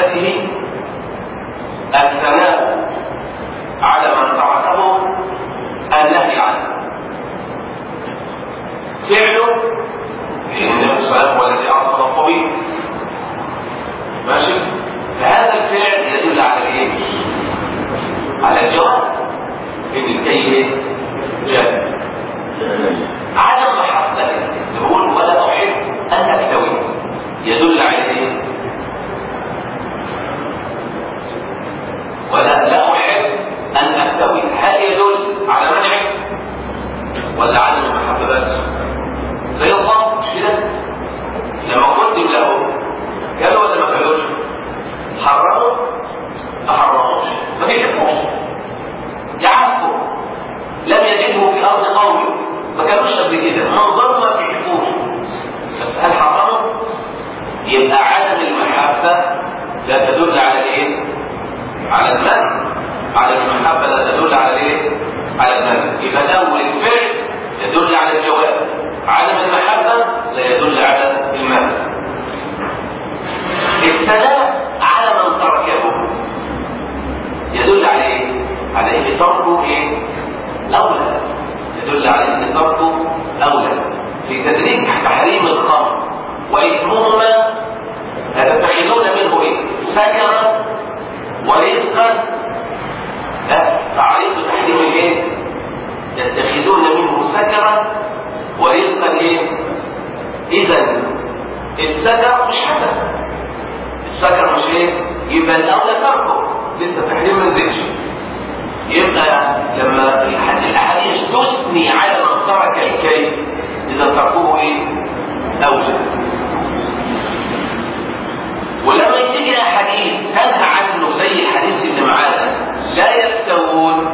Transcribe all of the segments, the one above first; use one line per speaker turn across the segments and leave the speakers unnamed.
محبته الثناء على من تركه النهي عنه فعله النبي صلى الله عليه وسلم هو الذي ارسل الطبيب ماشي فهذا الفعل يدل على ايه على الجواز ان الكي جاهز عدم محبته تقول ولا احب ان اكتوي يدل على ايه ولا لا احب ان اكتوي هل يدل على منعه ولا عدم المحبه بس زي الله مش كده لما قدم له كانوا ولا ما كانوش حرموا ما حرموش ما بيحبوش يعفوا لم يجده في ارض قومه ما كانوش قبل كده منظر ما بيحبوش بس هل حرموا يبقى عدم المحبه لا تدل على الايه على المنع على المحبه لا تدل على الايه على المنع يبقى اول الفعل يدل على الجواب عدم المحبه لا يدل على المنع الثناء على من تركه يدل على ايه على ان تركه ايه اولى يدل على ان تركه اولى في تدريج تحريم الخمر واثمهما تتخذون منه ايه سكرا ورزقا تعريف تحريم الايه يتخذون منه سكرا ورزقا ايه اذا السكر مش حسن السكر مش ايه يبقى الاولى تركه لسه تحريم ما نزلش يبقى لما الاحاديث تثني على من ترك الكي اذا تركوه ايه اولى ولما تيجي احاديث تنهى عنه زي الحديث اللي معانا لا يستوون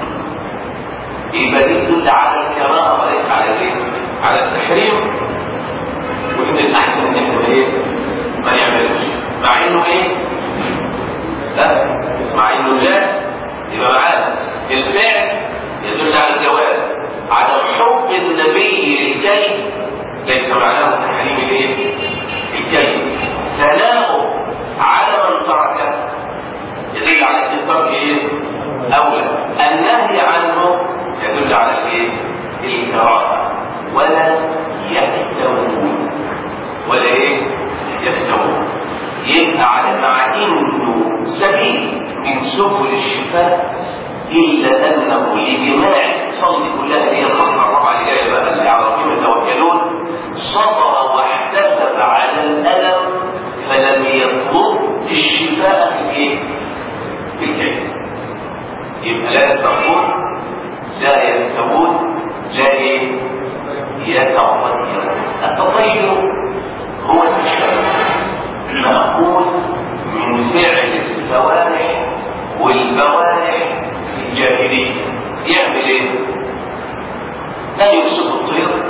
يبقى دي تدل على الكراهه وليس على الايه؟ على التحريم وان الاحسن ان احنا ايه؟ ما نعملوش مع انه ايه؟ لا مع انه لا يبقى معانا الفعل يدل على الجواز عدم حب النبي للكي ليس معناه تحريم الايه؟ الكي ثناؤه على من تركه يدل على ان الترك ايه؟ اولى النهي عنه يدل على الايه؟ الكراهه ولا يكتوون ولا ايه؟ يكتوون يبقى على مع انه سبيل من سبل الشفاء الا انه لجماع صلي كلها هي الخطوه الرابعه اللي جايه بقى اللي على ربهم يتوكلون صبر واحتسب على الالم فلم يطلب الشفاء في الايه؟ في الكيس يبقى لا يستغفرون لا يستوون لا ايه؟ يتطيرون التطير هو التشابه مأخوذ من فعل السوارح والبوارح في الجاهلية يعمل ايه؟ لا يمسك الطير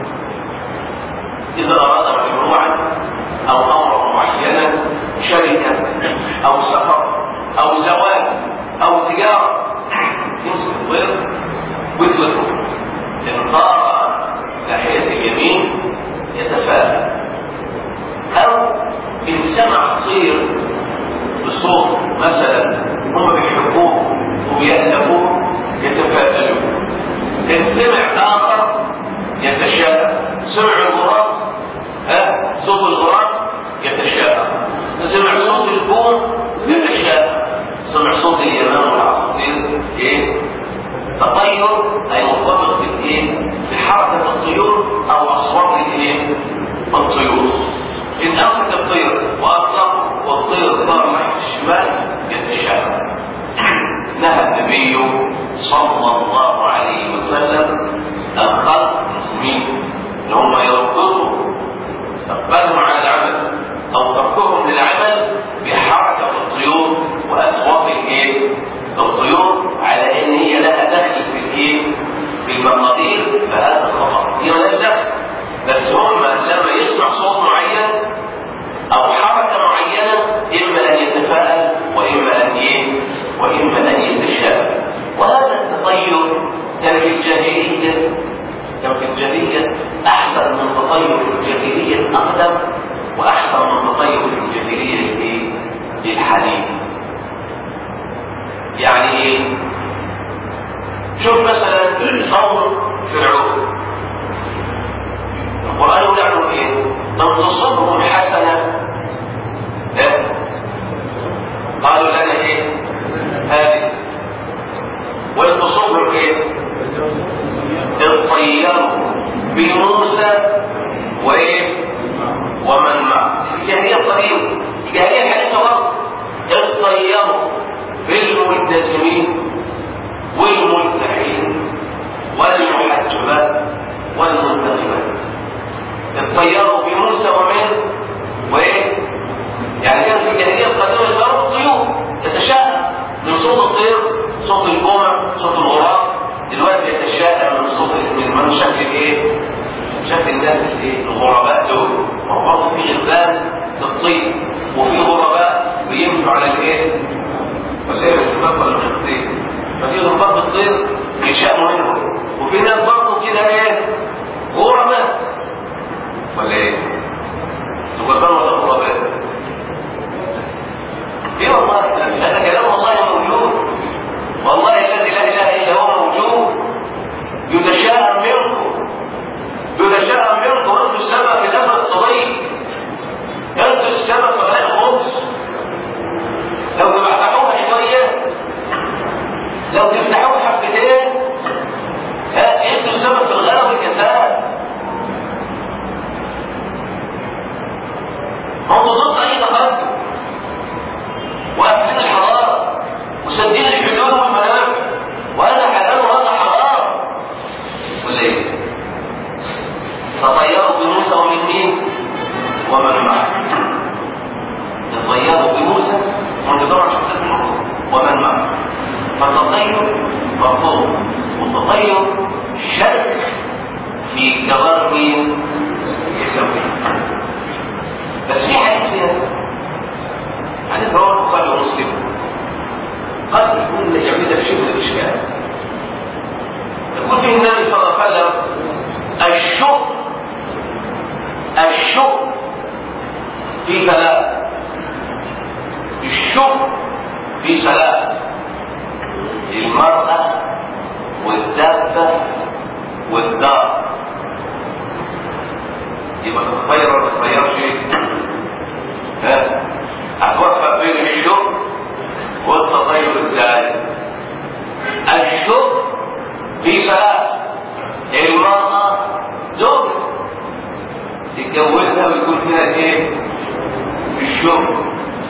إذا أراد مشروعا أو أمرا معينا شركة أو سفر أو زواج أو تجارة يمسك الطير ويطلقه إن طار ناحية اليمين يتفاءل أو إن سمع طير بصوت مثلا هم بيحبوه وبيألفوه يتفاءلون إن سمع آخر يتشاءم سمع الغراب ها صوت الغراب يتشاءم سمع صوت البوم يتشاءم سمع صوت اليمام والعصافير ايه تطير اي مرتبط بالايه بحركه الطيور او اصوات الايه الطيور ان امسك الطير واطلق والطير طار ناحيه الشمال يتشاءم نهى النبي صلى الله عليه وسلم الخلق المسلمين ان هم يربطوا اقبالهم على العمل او تركهم للعمل بحركه الطيور واصوات الايه؟ الطيور على ان هي لها دخل في الايه؟ في المقادير فهذا خطا هي مالهاش دخل بس هم لما يسمع صوت معين او حركه معينه اما ان يتفاءل واما ان ايه؟ واما ان يتشاءم وهذا التطير كان في الجاهليه كان في الجاهليه احسن من تطير في الجاهليه الاقدم واحسن من تطير في الجاهليه الايه؟ مين الجاهليه الحديثه برضه اطيروا بالملتزمين والملتحين والمحجبات والمنتخبات اطيروا بموسى ومن وايه يعني كان في الجاهليه القديمه يضربوا الطيور يتشاءم من صوت الطير صوت الجمع صوت الغراب دلوقتي يتشاءم من صوت من من شكل ايه شكل الناس الايه الغرباء دول ما هو برضه في غربان للطير وفي غرباء بيمشوا على الايه ولا ايه الغرباء ولا الطير ففي غرباء بالطير بيشاءموا منهم وفي ناس برضه كده ايه غرباء ولا ايه غربان ولا غرباء ايه والله هذا كلام والله موجود والله الذي لا اله الا هو موجود يتشاءم منكم يتشاءم منكم انتم السبب في الامر الصغير انتم السبب في غلاء الخبز لو تفتحوها شويه لو تفتحوها حبتين ها انتم السبب في الغلا والكساد انتوا ضد اي تقدم وقافلين الحراره وسدين الحدود والمنافع وهذا حلال وهذا حرام ولا ايه؟ تطيروا بموسى ومن مين؟ ومن معه تطيروا بموسى وانت طبعا شخصية موسى ومن معه فالتطير مرفوض والتطير شرك في جوار مين؟ التوحيد بس في حديث هنا حديث رواه البخاري ومسلم قد يكون يعمل شيء من الاشكال يقول فيه النبي صلى الله عليه وسلم الشكر الشكر في ثلاث الشكر في ثلاث المرأة والدابة والدار يبقى تتغير ولا تتغيرش ها هتوفق بين الشكر والتطير ازاي الشكر في ثلاث المرأة زوجة تتجوزها ويكون فيها ايه الشكر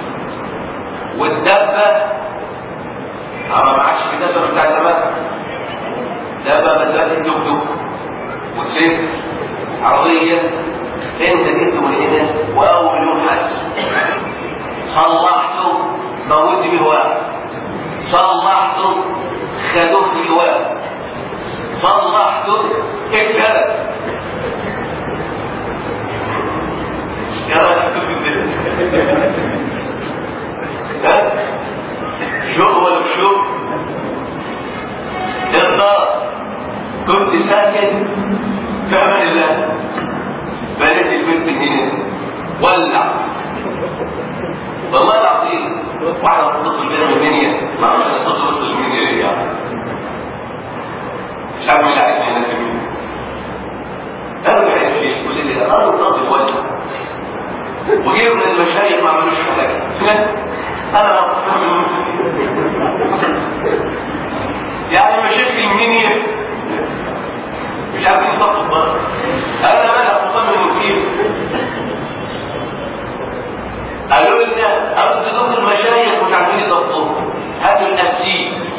والدبة اما معكش في دبة بتاع زمان دبة بدأت الدك دك وتسير عربية انت جبت من هنا واول يوم حاسس صلحته موت به واحد صلحته خدوه في الواحد صلحته اتسرق يا راجل كنت ها شوق ولا شوق الدار كنت ساكن في امان الله بنت البنت هنا ولع والله العظيم واحدة بتتصل بيها من المنيا ما اعرفش الصوت وصل المنيا ليه يعني مش عارف مين اللي عارفني هنا في المنيا انا بحس فيه يقول لي ده انا بطلت ولع وجيب من المشايخ ما عملوش حاجه انا ما بفهم يعني مشيت في المنيا مش عارفين يطلقوا بره انا مالك مصمم وكيل قالوا لنا أرددوك المشايخ مش عارفين يضبطوه هاتوا الأسيس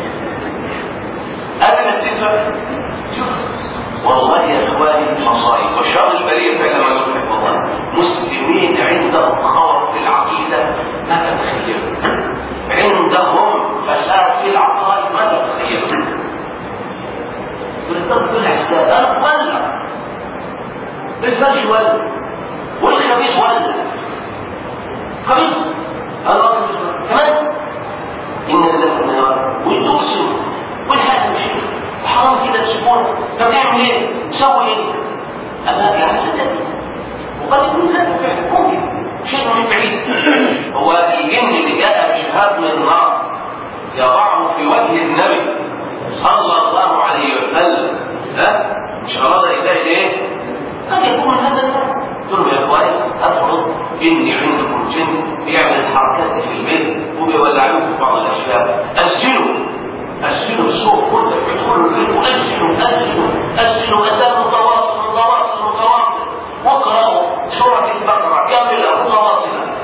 هذا الأسيس شوف والله يا إخواني مصائب والشر البرية فعلا ما يضحك والله مسلمين عندهم خوف في العقيدة ما تتخيلوا عندهم فساد في العقائد ما تتخيلوا بالضبط كل حساب أنا ولع الفرش ولع والخبيث ولع خميس الله كمان إن الله النار والتوكسين والحاجة مش وحرام كده تسيبونا طب نعمل ايه؟ نسوي ايه؟ أما في عكس الذات وقد يكون ذات فعلا ممكن شيء من بعيد هو الجن اللي جاء بشهاب من النار يضعه في وجه النبي صلى الله عليه وسلم ها مش أراد إزاي ايه؟ قد يكون من هذا النوع قلت له يا اخواني ادخل اني عندكم جن بيعمل الحركات في البيت وبيولعوه في بعض الاشياء اسجنوا اسجنوا السوق كله ادخلوا البيت واسجنوا اسجنوا اسجنوا اداء متواصل متواصل متواصل واقرأوا سورة البقرة كاملة متواصلة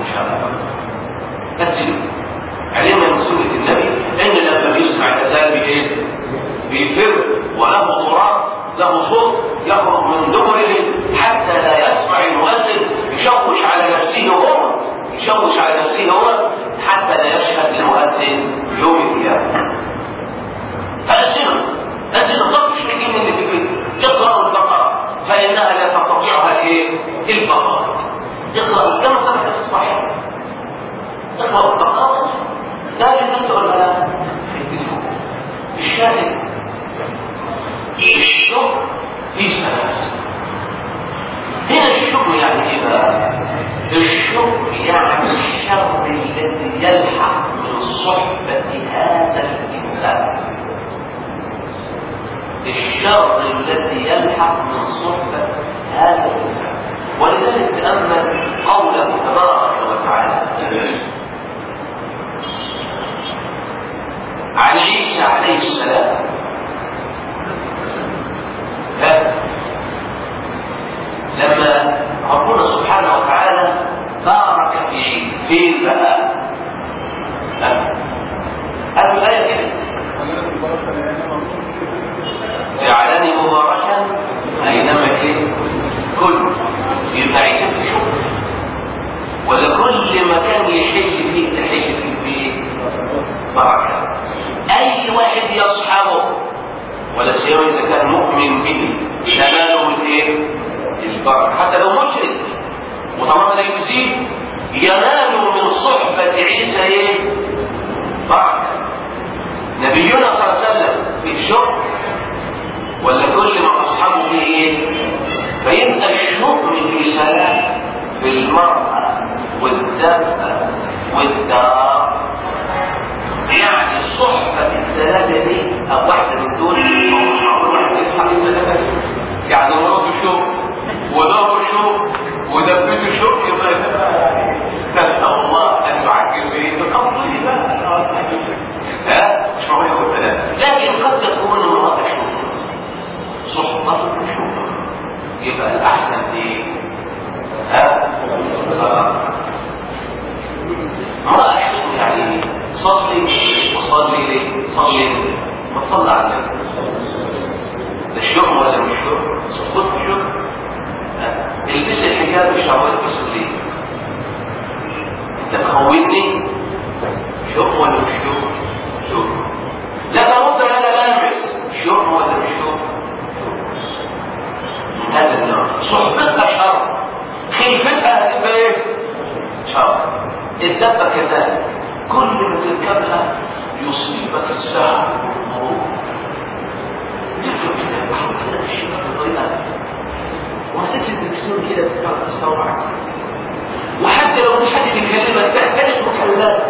شاء نزلوا علمنا من سنة النبي ان لما بيسمع الاذان بايه؟ بيفر وله ضرات له صوت يخرج من دبره حتى لا يسمع المؤذن يشوش على نفسه هو يشوش على نفسه هو حتى لا يشهد المؤذن يوم القيامه فأسروا أسروا الضبط مش محتاجين اللي في البيت اقرأوا البقرة فإنها لا تستطيعها الايه؟ البقرة اقرأوا كما ثبت في الصحيح اقرأوا البقرة لا للبنت ولا لا؟ الشاهد الشكر في ثلاث هنا الشكر يعني ايه بقى؟ الشكر يعني الشر الذي يلحق من صحبة هذا الإنسان الشر الذي يلحق من صحبة هذا الإنسان ولذلك تأمل قوله تبارك وتعالى عن عيسى عليه السلام لما ربنا سبحانه وتعالى بارك في عيسى فين بقى؟ قالوا الآية كده جعلني مباركا اينما كنت كل يبقى عيسى في شغل ولا كل مكان يحل فيه تحل فيه بايه؟ بركه اي واحد يصحبه ولا سيما اذا كان مؤمن به تناله الايه؟ البركه حتى لو مشرك وطبعا لا يزيد ينال من صحبه عيسى ايه؟ بركه نبينا صلى الله عليه وسلم في الشغل ولا كل ما اصحابه فيه ايه فيبقى الشكر في سلام في المرأة والدفء والدار يعني الصحبة الثلاثة دي أو واحدة من دول واحد يصحى من الثلاثة يعني مراته شوف وظهره شوف ودبته شوف يبقى نسأل الله أن يعجل به بقبضه بقى ها مش معقول يقول ثلاثة لكن قد تكون امرأة شوف صحبة شكر يبقى الأحسن إيه؟ ها؟ امرأة شكر يعني صلي وصلي ليه؟ صلي ما تصلي على النبي ده شكر ولا مش شكر؟ صحبة شكر البس الحجاب مش هقول البسه ليه؟ انت تخوني شكر ولا مش شكر؟ شكر لا ترد انا لابس شكر ولا مش شكر؟ هذا النوع صحبتها شر خيفتها هتبقى ايه شر الدبه كذلك كل ما تركبها يصيبك السهر والمرور تركب كده تحاول كده تشيلها بطريقه وهتكتب الدكسون كده تتعرف تستوعب وحتى لو مش حد بيكلمك تحتاج مكالمات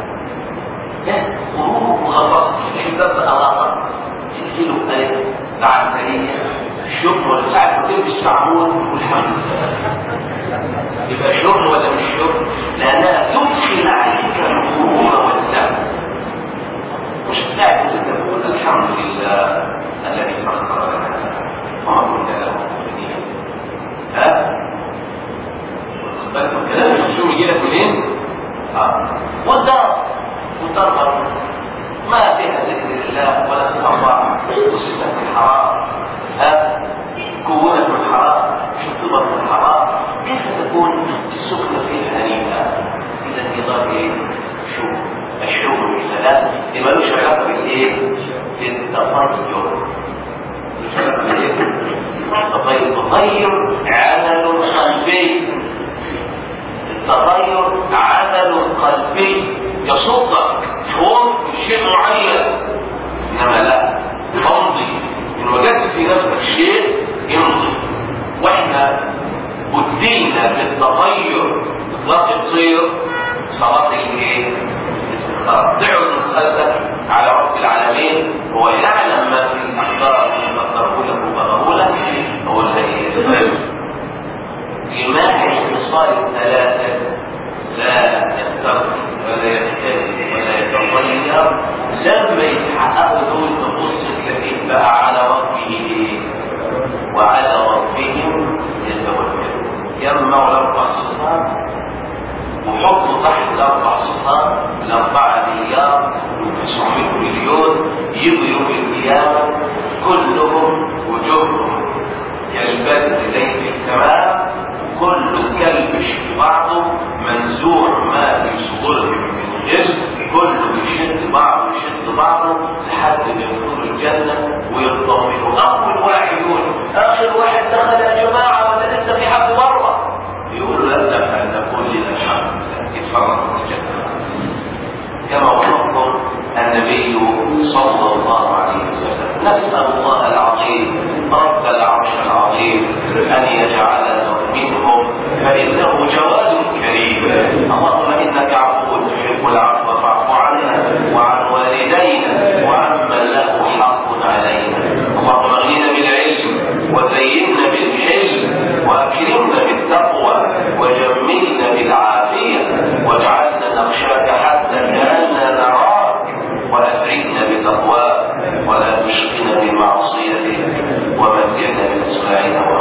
مرور وغلط تفتح الباب بألاطة تقتله ايه بعد تاريخ شغل ولا ساعة بتلبس معمول والحمد لله يبقى شغل ولا مش شغل لأنها تدخل عليك الغرور والذنب مش ساعة انت تقول الحمد لله الذي سخر لنا وما كنا له مؤمنين ها؟ بالك من الكلام الشو يجي لك منين؟ اه والدار والدار برضه ما فيها ذكر الله ولا استغفار وصفة الحرام ها كونة من الحرام شطبة من الحرام كيف تكون السكنة فيه هنيئة إذا انتظار إيه؟ شو الشغل والسلام يبقى ملوش علاقة بالإيه؟ بالتطير مش علاقة بالإيه؟ التطير التطير عمل قلبي التغير عمل قلبي يصدك فوق شيء معين انما لا امضي ان وجدت في نفسك شيء امضي واحنا بدينا بالتغير اطلاق الطير صلاه الايه؟ الاستخاره تعرض مسالتك على رب العالمين هو يعلم ما في الاخبار مما اختاره له وبغاه له هو الذي جماع الخصال الثلاثه لا يستغفر ولا يختلف ولا يتغير لما يتحققوا دول تبص تلاقيه بقى على ربه ايه؟ وعلى ربهم يتوكلون يجمع الاربع صفات وحطوا تحت اربع صفات الاربعه مليار و900 مليون يجوا يوم القيامه كلهم وجوههم كالبدر ليل التمام كل كلب في بعضه منزوع ما في صدورهم من غل كله يشد بعضه يشد بعضه لحد ما يدخلوا الجنه ويطمنوا اول واحد يقول اخر واحد دخل يا جماعه ولا لسه في حد بره يقولوا لا لا فلنقول لنا الحمد لله يتفرقوا في الجنه كما وصفهم النبي صلى الله عليه وسلم نسال الله العظيم رب العرش العظيم ان يجعلنا منهم فانه جواد كريم اللهم انك عفو تحب العفو فاعف عنا وعن والدينا وعمن له حق علينا اللهم اغننا بالعلم وزينا بالحلم واكرمنا بالتقوى وجملنا بالعافيه واجعلنا نخشاك حتى كاننا نراك واسعدنا بتقواك ولا تشقنا بمعصيتك ومتعنا باسماعنا